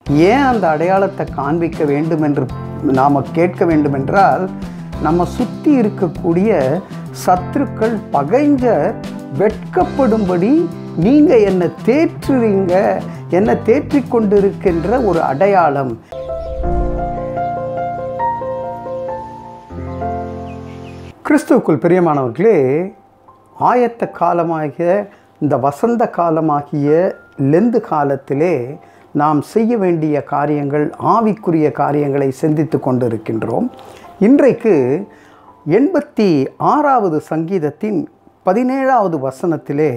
ஏன் அந்த அடையாளத்தை காண்பிக்க வேண்டும் என்று நாம் கேட்க வேண்டுமென்றால் நம்ம சுற்றி இருக்கக்கூடிய சத்துருக்கள் பகைஞ்சர் வெட்கப்படும்படி நீங்கள் என்னை தேற்றுறீங்க என்னை தேற்றிக் கொண்டிருக்கின்ற ஒரு அடையாளம் கிறிஸ்துவுக்குள் பிரியமானவர்களே ஆயத்த காலமாகிய இந்த வசந்த காலமாகிய லெந்து காலத்திலே நாம் செய்ய வேண்டிய காரியங்கள் ஆவிக்குரிய காரியங்களை சிந்தித்து கொண்டிருக்கின்றோம் இன்றைக்கு எண்பத்தி ஆறாவது சங்கீதத்தின் பதினேழாவது வசனத்திலே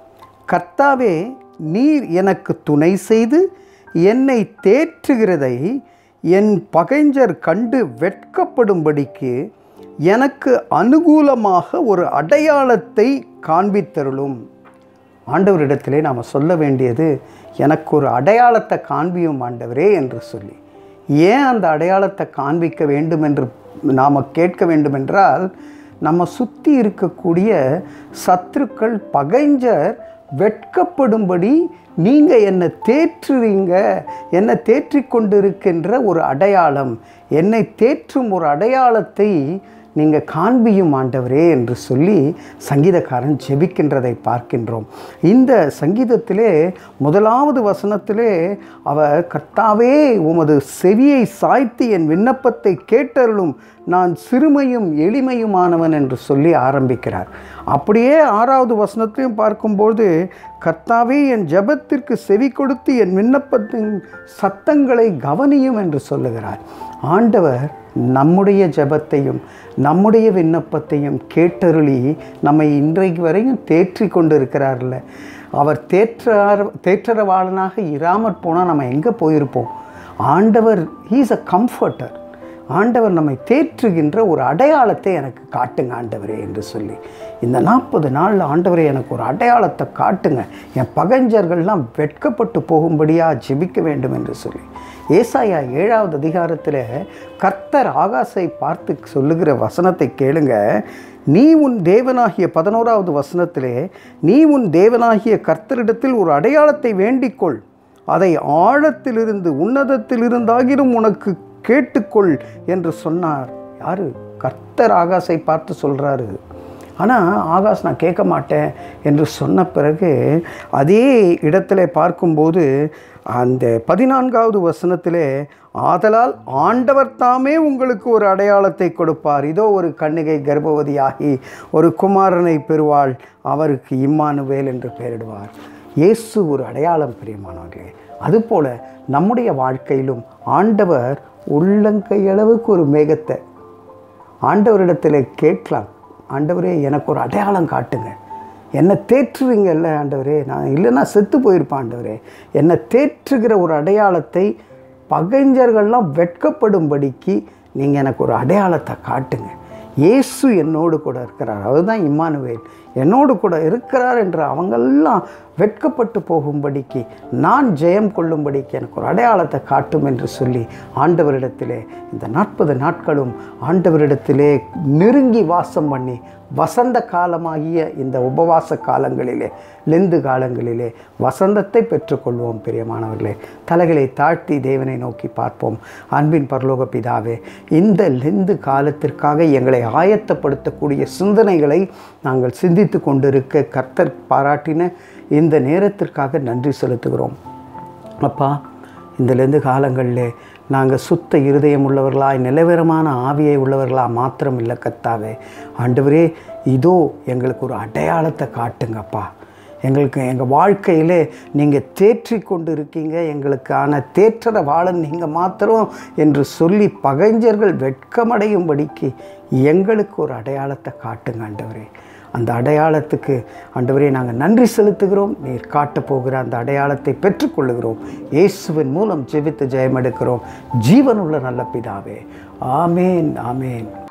கர்த்தாவே நீர் எனக்கு துணை செய்து என்னை தேற்றுகிறதை என் பகைஞர் கண்டு வெட்கப்படும்படிக்கு எனக்கு அனுகூலமாக ஒரு அடையாளத்தை காண்பித்தருளும் ஆண்டவரிடத்திலே நாம் சொல்ல வேண்டியது எனக்கு ஒரு அடையாளத்தை காண்பியும் ஆண்டவரே என்று சொல்லி ஏன் அந்த அடையாளத்தை காண்பிக்க வேண்டும் என்று நாம் கேட்க வேண்டுமென்றால் நம்ம சுற்றி இருக்கக்கூடிய சத்துருக்கள் பகைஞ்சர் வெட்கப்படும்படி நீங்கள் என்னை தேற்றுறீங்க என்னை தேற்றிக் கொண்டிருக்கின்ற ஒரு அடையாளம் என்னை தேற்றும் ஒரு அடையாளத்தை நீங்கள் காண்பியும் ஆண்டவரே என்று சொல்லி சங்கீதக்காரன் ஜெபிக்கின்றதை பார்க்கின்றோம் இந்த சங்கீதத்திலே முதலாவது வசனத்திலே அவர் கர்த்தாவே உமது செவியை சாய்த்து என் விண்ணப்பத்தை கேட்டருளும் நான் சிறுமையும் எளிமையுமானவன் என்று சொல்லி ஆரம்பிக்கிறார் அப்படியே ஆறாவது வசனத்தையும் பார்க்கும்போது கர்த்தாவே என் ஜெபத்திற்கு செவி கொடுத்து என் விண்ணப்பத்தின் சத்தங்களை கவனியும் என்று சொல்லுகிறார் ஆண்டவர் நம்முடைய ஜெபத்தையும் நம்முடைய விண்ணப்பத்தையும் கேட்டருளி நம்மை இன்றைக்கு வரையும் தேற்றி கொண்டு இருக்கிறார்ல அவர் தேற்றார் தேற்றரவாளனாக இராமற் போனால் நம்ம எங்கே போயிருப்போம் ஆண்டவர் ஹீஸ் அ கம்ஃபர்டர் ஆண்டவர் நம்மை தேற்றுகின்ற ஒரு அடையாளத்தை எனக்கு காட்டுங்க ஆண்டவரே என்று சொல்லி இந்த நாற்பது நாளில் ஆண்டவரே எனக்கு ஒரு அடையாளத்தை காட்டுங்க என் பகஞ்சர்கள்லாம் வெட்கப்பட்டு போகும்படியாக ஜெபிக்க வேண்டும் என்று சொல்லி ஏசாயா ஏழாவது அதிகாரத்தில் கர்த்தர் ஆகாசை பார்த்து சொல்லுகிற வசனத்தை கேளுங்க நீ உன் தேவனாகிய பதினோராவது வசனத்திலே நீ உன் தேவனாகிய கர்த்தரிடத்தில் ஒரு அடையாளத்தை வேண்டிக்கொள் அதை ஆழத்திலிருந்து உன்னதத்திலிருந்தாகிலும் உனக்கு கேட்டுக்கொள் என்று சொன்னார் யாரு கர்த்தர் ஆகாசை பார்த்து சொல்கிறாரு ஆனால் ஆகாஷ் நான் கேட்க மாட்டேன் என்று சொன்ன பிறகு அதே இடத்துல பார்க்கும்போது அந்த பதினான்காவது வசனத்திலே ஆதலால் ஆண்டவர் தாமே உங்களுக்கு ஒரு அடையாளத்தை கொடுப்பார் இதோ ஒரு கன்னிகை கர்ப்பவதியாகி ஒரு குமாரனை பெறுவாள் அவருக்கு இம்மானுவேல் என்று பெயரிடுவார் இயேசு ஒரு அடையாளம் பிரியமானவர்களே அதுபோல நம்முடைய வாழ்க்கையிலும் ஆண்டவர் உள்ளங்கையளவுக்கு ஒரு மேகத்தை ஆண்டவரிடத்தில் கேட்கலாம் ஆண்டவரே எனக்கு ஒரு அடையாளம் காட்டுங்க என்னை தேற்றுவீங்கல்ல ஆண்டவரே நான் இல்லைன்னா செத்து போயிருப்பேன் ஆண்டவரே என்னை தேற்றுகிற ஒரு அடையாளத்தை பகைஞர்கள்லாம் வெட்கப்படும்படிக்கு நீங்கள் எனக்கு ஒரு அடையாளத்தை காட்டுங்க இயேசு என்னோடு கூட இருக்கிறார் அதுதான் இம்மானுவேல் என்னோடு கூட இருக்கிறார் என்று அவங்கெல்லாம் வெட்கப்பட்டு போகும்படிக்கு நான் ஜெயம் கொள்ளும்படிக்கு எனக்கு ஒரு அடையாளத்தை காட்டும் என்று சொல்லி ஆண்டவரிடத்திலே இந்த நாற்பது நாட்களும் ஆண்டவரிடத்திலே நெருங்கி வாசம் பண்ணி வசந்த காலமாகிய இந்த உபவாச காலங்களிலே லெந்து காலங்களிலே வசந்தத்தை பெற்றுக்கொள்வோம் பிரியமானவர்களே தலைகளை தாழ்த்தி தேவனை நோக்கி பார்ப்போம் அன்பின் பரலோக பிதாவே இந்த லெந்து காலத்திற்காக எங்களை ஆயத்தப்படுத்தக்கூடிய சிந்தனைகளை நாங்கள் சிந்தித்து கொண்டிருக்க கர்த்தர் பாராட்டின இந்த நேரத்திற்காக நன்றி செலுத்துகிறோம் அப்பா இந்த லெந்து காலங்களில் நாங்கள் சுத்த இருதயம் உள்ளவர்களாய் நிலவரமான ஆவியை உள்ளவர்களாக மாத்திரம் இல்லை கத்தாவே ஆண்டவரே இதோ எங்களுக்கு ஒரு அடையாளத்தை காட்டுங்கப்பா எங்களுக்கு எங்கள் வாழ்க்கையிலே நீங்கள் தேற்றி கொண்டு இருக்கீங்க எங்களுக்கான தேற்றர வாழன் நீங்கள் மாத்திரம் என்று சொல்லி பகைஞர்கள் வெட்கமடையும்படிக்கு எங்களுக்கு ஒரு அடையாளத்தை காட்டுங்க ஆண்டவரே அந்த அடையாளத்துக்கு ஆண்டவரே நாங்கள் நன்றி செலுத்துகிறோம் நீர் காட்டப் போகிற அந்த அடையாளத்தை பெற்றுக்கொள்ளுகிறோம் இயேசுவின் மூலம் ஜெபித்து ஜெயமெடுக்கிறோம் ஜீவனுள்ள நல்ல பிதாவே ஆமேன் ஆமேன்